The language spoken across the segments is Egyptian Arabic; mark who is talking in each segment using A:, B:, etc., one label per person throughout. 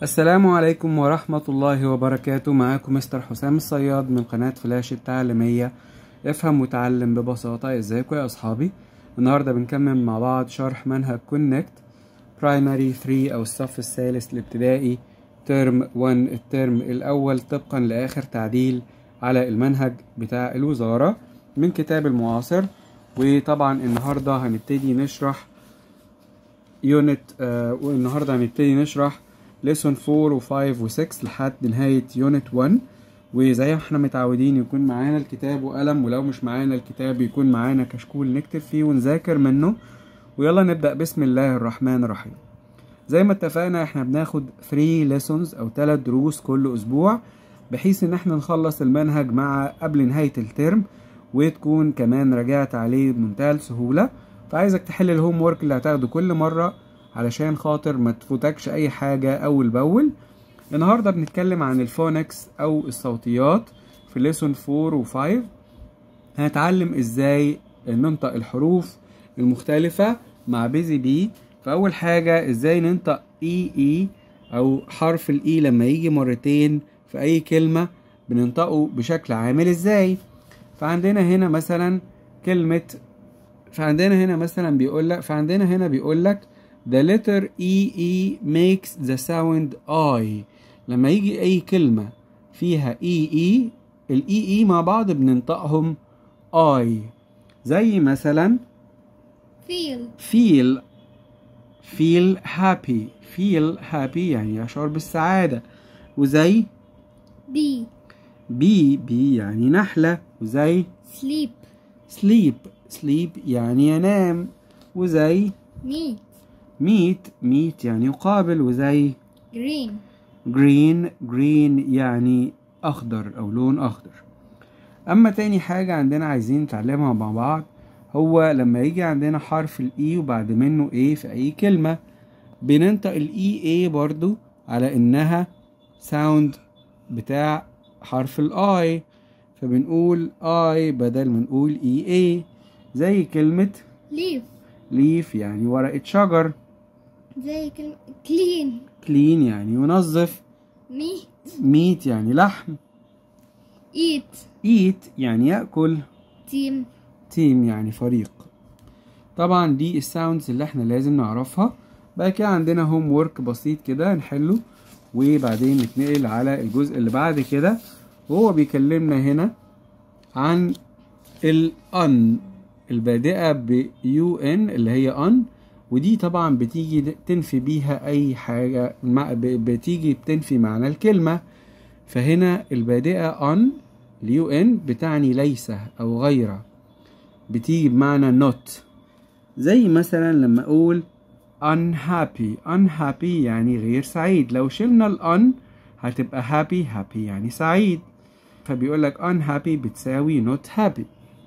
A: السلام عليكم ورحمة الله وبركاته معاكم مستر حسام الصياد من قناة فلاش التعليمية افهم وتعلم ببساطة ازيكم يا اصحابي النهاردة بنكمل مع بعض شرح منهج كونكت برايمري 3 او الصف الثالث الابتدائي ترم 1 الترم الاول طبقا لاخر تعديل على المنهج بتاع الوزارة من كتاب المعاصر وطبعا النهاردة هنبتدي نشرح يونت آه والنهاردة هنبتدي نشرح ليسون 4 و5 و6 لحد نهاية يونت 1 وزي ما احنا متعودين يكون معانا الكتاب وقلم ولو مش معانا الكتاب يكون معانا كشكول نكتب فيه ونذاكر منه ويلا نبدأ بسم الله الرحمن الرحيم زي ما اتفقنا احنا بناخد 3 lessons او 3 دروس كل اسبوع بحيث ان احنا نخلص المنهج مع قبل نهاية الترم وتكون كمان رجعت عليه بمنتهى السهولة فعايزك تحل الهوم وورك اللي هتاخده كل مرة علشان خاطر ما تفوتكش اي حاجة اول باول النهاردة بنتكلم عن الفونكس او الصوتيات في ليسون 4 و5 هنتعلم ازاي ننطق الحروف المختلفة مع بيزي بي فاول حاجة ازاي ننطق اي اي او حرف الاي لما يجي مرتين في اي كلمة بننطقه بشكل عامل ازاي فعندنا هنا مثلا كلمة فعندنا هنا مثلا بيقول لك فعندنا هنا بيقول لك the letter e e makes the sound I لما يجي اي كلمة فيها e e الاي e مع بعض بننطقهم I زي مثلا
B: feel
A: feel feel happy feel happy يعني يشعر بالسعادة وزي
B: bee
A: بي بي يعني نحلة وزي
B: sleep
A: sleep sleep يعني ينام وزي
B: meat
A: meet meet يعني يقابل وزي
B: green
A: green green يعني أخضر أو لون أخضر أما تاني حاجة عندنا عايزين نتعلمها مع بعض هو لما يجي عندنا حرف الإي وبعد منه إيه في أي كلمة بننطق الإي إيه برضو على إنها ساوند بتاع حرف الآي فبنقول آي بدل ما نقول إي إيه زي كلمة
B: leaf
A: ليف يعني ورقة شجر
B: زي كلمة clean
A: كلين يعني ينظف
B: meat
A: ميت يعني لحم
B: eat
A: eat يعني يأكل
B: team
A: تيم يعني فريق طبعا دي الساوندز اللي احنا لازم نعرفها بقى كده عندنا هوم وورك بسيط كده نحله وبعدين نتنقل على الجزء اللي بعد كده وهو بيكلمنا هنا عن الان البادئة ب UN اللي هي ان ودي طبعا بتيجي تنفي بيها اي حاجة مع- ب- بتيجي بتنفي معنى الكلمة فهنا البادئة ان اليو ان بتعني ليس او غير بتيجي بمعنى not زي مثلا لما اقول unhappy unhappy يعني غير سعيد لو شلنا الان هتبقى happy happy يعني سعيد فبيقول لك unhappy بتساوي not happy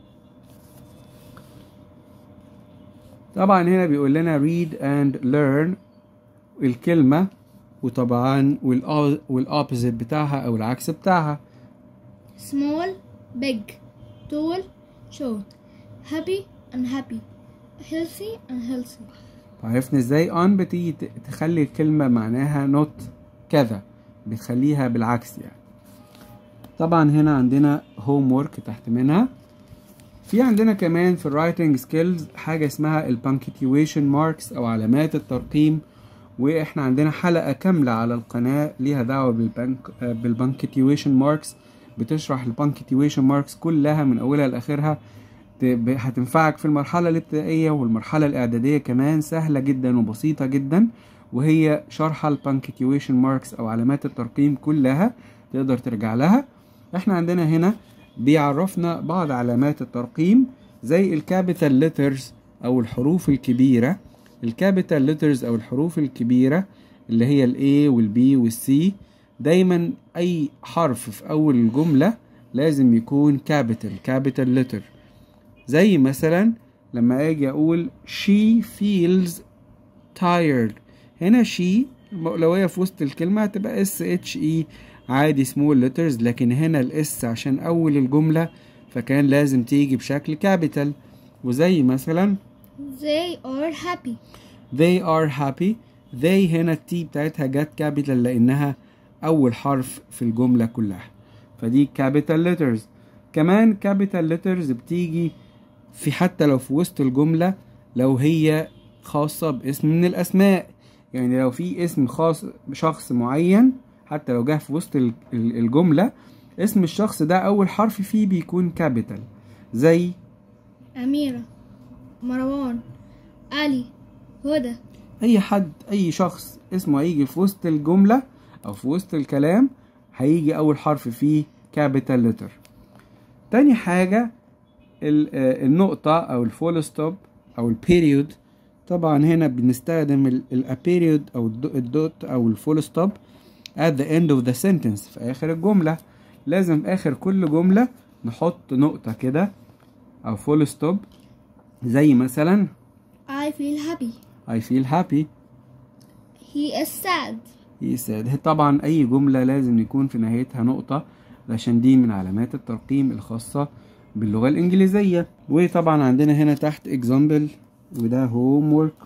A: طبعا هنا بيقول لنا read and learn الكلمة وطبعا والأ- والopposite بتاعها او العكس بتاعها
B: small big tall short happy unhappy healthy unhealthy
A: عرفنا ازاي on بتيجي ت- تخلي الكلمة معناها not كذا بتخليها بالعكس يعني طبعا هنا عندنا homework تحت منها في عندنا كمان في الرايتنج سكيلز حاجة اسمها البانكتيويشن ماركس او علامات الترقيم واحنا عندنا حلقة كاملة على القناة ليها دعوة بالبنك بالبانكتيويشن ماركس بتشرح البانكتيويشن ماركس كلها من اولها لاخرها ت- ب- هتنفعك في المرحلة الابتدائية والمرحلة الإعدادية كمان سهلة جدا وبسيطة جدا وهي شرح البانكتيويشن ماركس أو علامات الترقيم كلها تقدر ترجع لها احنا عندنا هنا بيعرفنا بعض علامات الترقيم زي الكابيتال ليترز أو الحروف الكبيرة الكابيتال ليترز أو الحروف الكبيرة اللي هي ال A وال B وال C دايما أي حرف في أول الجملة لازم يكون كابيتال كابيتال ليتر زي مثلا لما اجي اقول she feels tired هنا she لو هي في وسط الكلمة هتبقى s h e عادي small letters لكن هنا الاس عشان اول الجملة فكان لازم تيجي بشكل كابيتال وزي مثلا
B: they are happy
A: they are happy they هنا التي بتاعتها جت كابيتال لانها اول حرف في الجمله كلها فدي كابيتال ليترز كمان كابيتال ليترز بتيجي في حتى لو في وسط الجمله لو هي خاصه باسم من الاسماء يعني لو في اسم خاص بشخص معين حتى لو جه في وسط ال- ال- الجمله اسم الشخص ده اول حرف فيه بيكون كابيتال زي
B: أميرة مروان علي هدى
A: اي حد اي شخص اسمه هيجي في وسط الجملة او في وسط الكلام هيجي اول حرف فيه كابيتال لتر تاني حاجة ال- آه، النقطة او الفول ستوب او البيريود طبعا هنا بنستخدم الابيريود او الدو- الدوت او الفول ستوب at the end of the sentence في اخر الجملة لازم في اخر كل جملة نحط نقطة كده او فول ستوب زي مثلا
B: I feel happy
A: I feel happy
B: he is sad
A: يسعد طبعا اي جملة لازم يكون في نهايتها نقطة علشان دي من علامات الترقيم الخاصة باللغة الانجليزية وطبعا عندنا هنا تحت example وده homework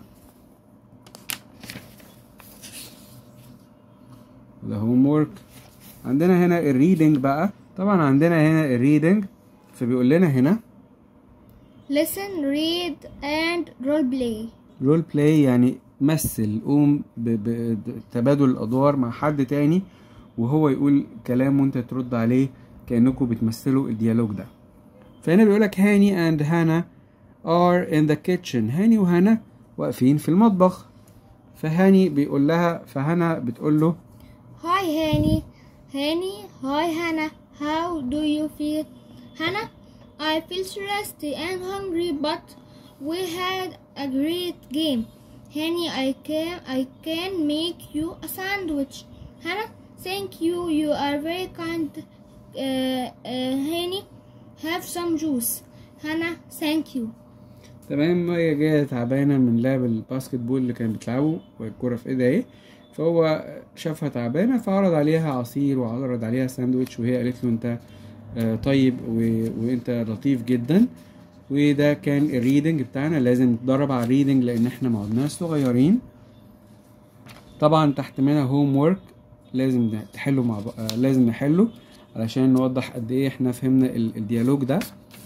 A: ده homework عندنا هنا الريدنج بقى طبعا عندنا هنا الريدنج فبيقول لنا هنا
B: listen read and role play
A: رول بلاي يعني مثل قوم ب- بتبادل الادوار مع حد تاني وهو يقول كلام وانت ترد عليه كانكم بتمثلوا الديالوج ده فهنا بيقولك هاني اند هانا are in the kitchen هاني وهانا واقفين في المطبخ فهاني بيقول لها فهنا بتقول له
B: Hi Hani Hani Hi Hannah How do you feel Hannah I feel thirsty and hungry but we had a great game Hani I can I can make you a sandwich Hannah thank you you are very kind uh, uh, Hani have some juice Hannah thank you
A: تمام هي جاية تعبانة من لعب الباسكت بول اللي كانت بتلعبه والكرة في ايدها ايه فهو شافها تعبانة فعرض عليها عصير وعرض عليها ساندوتش وهي قالت له انت آه، طيب و... وانت لطيف جدا وده كان الريدنج بتاعنا لازم نتدرب على الريدنج لان احنا ما عدناش صغيرين طبعا تحت منها هوم وورك لازم تحله مع ب... آه، لازم نحله علشان نوضح قد ايه احنا فهمنا ال- الديالوج ده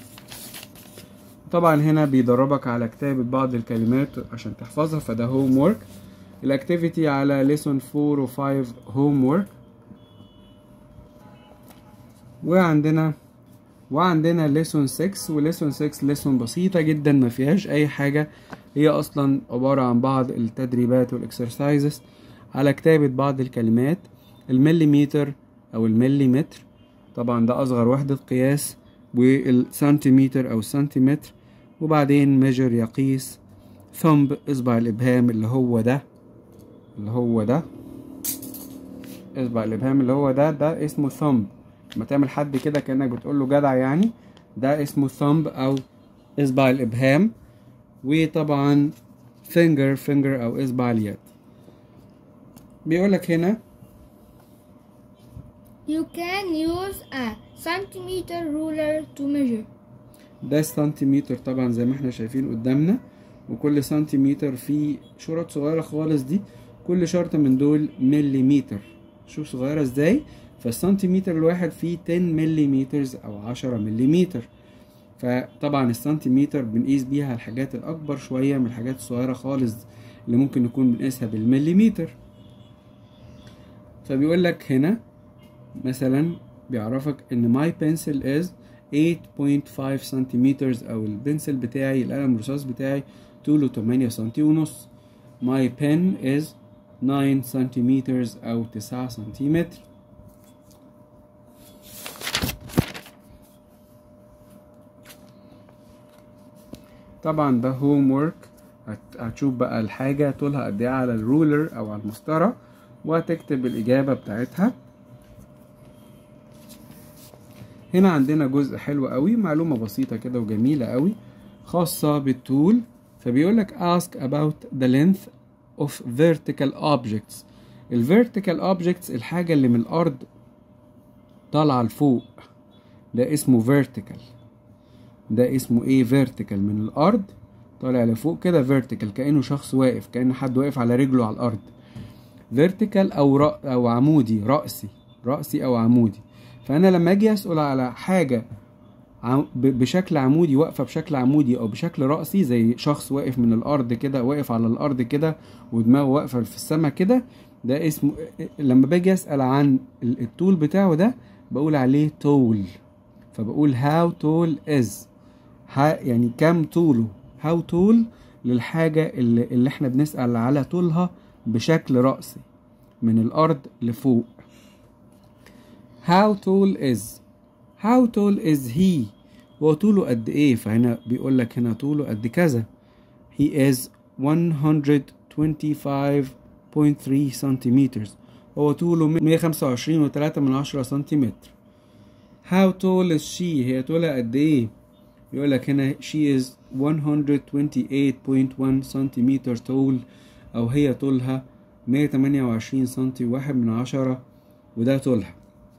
A: طبعا هنا بيدربك على كتابة بعض الكلمات عشان تحفظها فده هوم وورك الاكتيفيتي على ليسون 4 و 5 هوم وورك وعندنا وعندنا ليسون 6 وليسون 6 ليسون بسيطة جدا ما فيهاش أي حاجة هي أصلا عبارة عن بعض التدريبات والإكسرسايزز على كتابة بعض الكلمات المليمتر أو المليمتر طبعا ده أصغر وحدة قياس والسنتيمتر أو السنتيمتر وبعدين ميجر يقيس ثمب إصبع الإبهام اللي هو ده اللي هو ده إصبع الإبهام اللي هو ده ده اسمه ثمب لما تعمل حد كده كأنك بتقول له جدع يعني ده اسمه ثمب أو إصبع الإبهام وطبعا finger finger أو إصبع اليد بيقولك هنا
B: You can use a centimeter ruler to measure
A: ده السنتيمتر طبعا زي ما احنا شايفين قدامنا وكل سنتيمتر فيه شرط صغيرة خالص دي كل شرطة من دول مليمتر شوف صغيرة ازاي فالسنتيمتر الواحد فيه 10 مليمترز او 10 مليمتر فطبعا السنتيمتر بنقيس بيها الحاجات الاكبر شوية من الحاجات الصغيرة خالص اللي ممكن نكون بنقيسها بالمليمتر فبيقول لك هنا مثلا بيعرفك ان my pencil is 8.5 سنتيمترز او البنسل بتاعي القلم الرصاص بتاعي طوله 8 سنتي ونص my pen is 9 سنتيمترز او 9 سنتيمتر طبعا ده هوم ورك هتشوف بقى الحاجة طولها قد ايه على الرولر او على المسطرة وهتكتب الإجابة بتاعتها هنا عندنا جزء حلو قوي معلومة بسيطة كده وجميلة قوي خاصة بالطول فبيقولك ask about the length of vertical objects ال vertical objects الحاجة اللي من الأرض طالعة لفوق ده اسمه vertical ده اسمه ايه vertical من الأرض طالع لفوق كده vertical كأنه شخص واقف كأن حد واقف على رجله على الأرض vertical او رأ او عمودي رأسي رأسي او عمودي فانا لما اجي اسأل على حاجة عم- ب- بشكل عمودي واقفة بشكل عمودي او بشكل رأسي زي شخص واقف من الارض كده واقف على الارض كده ودماغه واقفة في السماء كده ده اسمه لما باجي اسأل عن ال- الطول بتاعه ده بقول عليه tall فبقول how tall is ها يعني كم طوله how tall للحاجة اللي, اللي احنا بنسأل على طولها بشكل رأسي من الأرض لفوق how tall is how tall is he هو طوله قد ايه فهنا بيقول لك هنا طوله قد كذا he is 125.3 سنتيمتر هو طوله 125 و3 من عشرة سنتيمتر how tall is she هي طولها قد ايه يقول لك هنا she is 128.1 سنتيمتر tall او هي طولها 128 سنتي واحد من عشرة وده طولها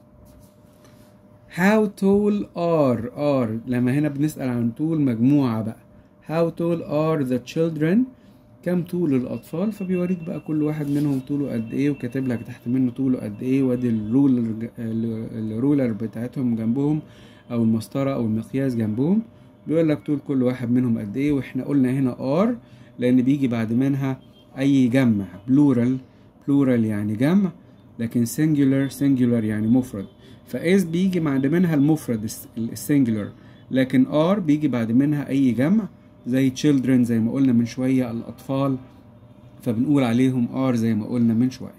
A: how tall are are لما هنا بنسأل عن طول مجموعة بقى how tall are the children كم طول الأطفال فبيوريك بقى كل واحد منهم طوله قد إيه وكاتب لك تحت منه طوله قد إيه وادي الرولر الرولر بتاعتهم جنبهم أو المسطرة أو المقياس جنبهم بيقول لك طول كل واحد منهم قد إيه وإحنا قلنا هنا are لأن بيجي بعد منها أي جمع plural plural يعني جمع لكن singular singular يعني مفرد فإذ بيجي بعد منها المفرد الس- السنجلر لكن ار بيجي بعد منها أي جمع زي children زي ما قلنا من شوية الأطفال فبنقول عليهم ار زي ما قلنا من شوية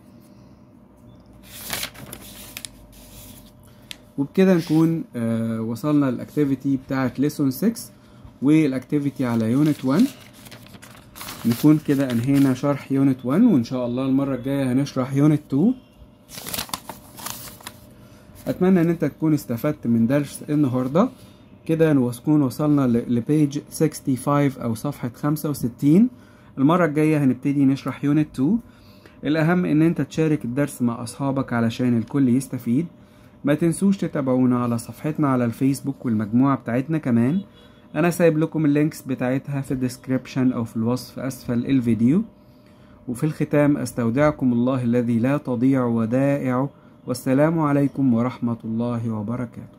A: وبكده نكون آه وصلنا للاكتيفيتي بتاعت ليسون 6 والاكتيفيتي على يونت 1 نكون كده انهينا شرح يونت 1 وان شاء الله المرة الجاية هنشرح يونت 2 اتمنى ان انت تكون استفدت من درس النهارده كده نكون وصلنا ل- لبيج 65 او صفحة 65 المرة الجاية هنبتدي نشرح يونت 2 الاهم ان انت تشارك الدرس مع اصحابك علشان الكل يستفيد ما تنسوش تتابعونا على صفحتنا على الفيسبوك والمجموعة بتاعتنا كمان انا سايب لكم اللينكس بتاعتها في الديسكريبشن او في الوصف اسفل الفيديو وفي الختام استودعكم الله الذي لا تضيع ودائعه والسلام عليكم ورحمة الله وبركاته